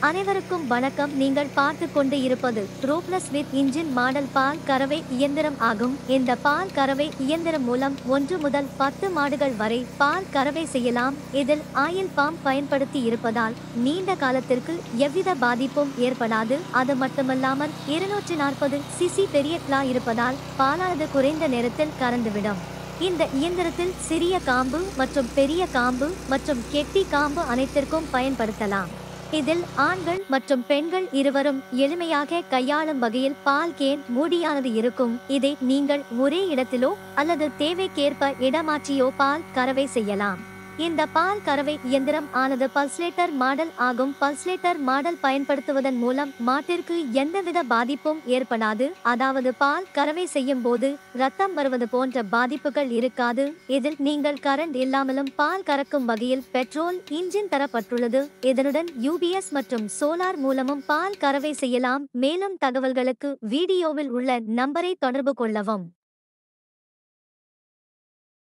அனைவருக்கும் வணக்கம் நீங்கள் பார்த்து கொண்டு இருப்பது ரோப்லஸ் வித் இன்ஜின் மாடல் பால் கறவை இயந்திரம் ஆகும் இந்த பால் கறவை இயந்திரம் மூலம் ஒன்று முதல் பத்து மாடுகள் வரை பால் கறவை செய்யலாம் இதில் ஆயில் பாம் பயன்படுத்தி இருப்பதால் நீண்ட காலத்திற்கு எவ்வித பாதிப்பும் ஏற்படாது அது மட்டுமல்லாமல் இருநூற்றி நாற்பது சிசி பெரிய கிளா இருப்பதால் பாலானது குறைந்த நேரத்தில் கறந்துவிடும் இந்த இயந்திரத்தில் சிறிய காம்பு மற்றும் பெரிய காம்பு மற்றும் கெட்டி காம்பு அனைத்திற்கும் பயன்படுத்தலாம் இதில் ஆண்கள் மற்றும் பெண்கள் இருவரும் எளிமையாக கையாளும் வகையில் பால் கேன் மூடியானது இருக்கும் இதை நீங்கள் ஒரே இடத்திலோ அல்லது தேவைக்கேற்ப இடமாற்றியோ பால் கறவை செய்யலாம் இந்த பால் கறவை இயந்திரம் ஆனது பல்ஸ்லேட்டர் மாடல் ஆகும் பல்ஸ்லேட்டர் மாடல் பயன்படுத்துவதன் மூலம் மாட்டிற்கு எந்தவித பாதிப்பும் ஏற்படாது அதாவது பால் கறவை செய்யும் போது ரத்தம் வருவது போன்ற பாதிப்புகள் இருக்காது இதில் நீங்கள் கரண்ட் இல்லாமலும் பால் கறக்கும் வகையில் பெட்ரோல் இன்ஜின் தரப்பட்டுள்ளது இதனுடன் யூபிஎஸ் மற்றும் சோலார் மூலமும் பால் கறவை செய்யலாம் மேலும் தகவல்களுக்கு வீடியோவில் உள்ள நம்பரை தொடர்பு கொள்ளவும்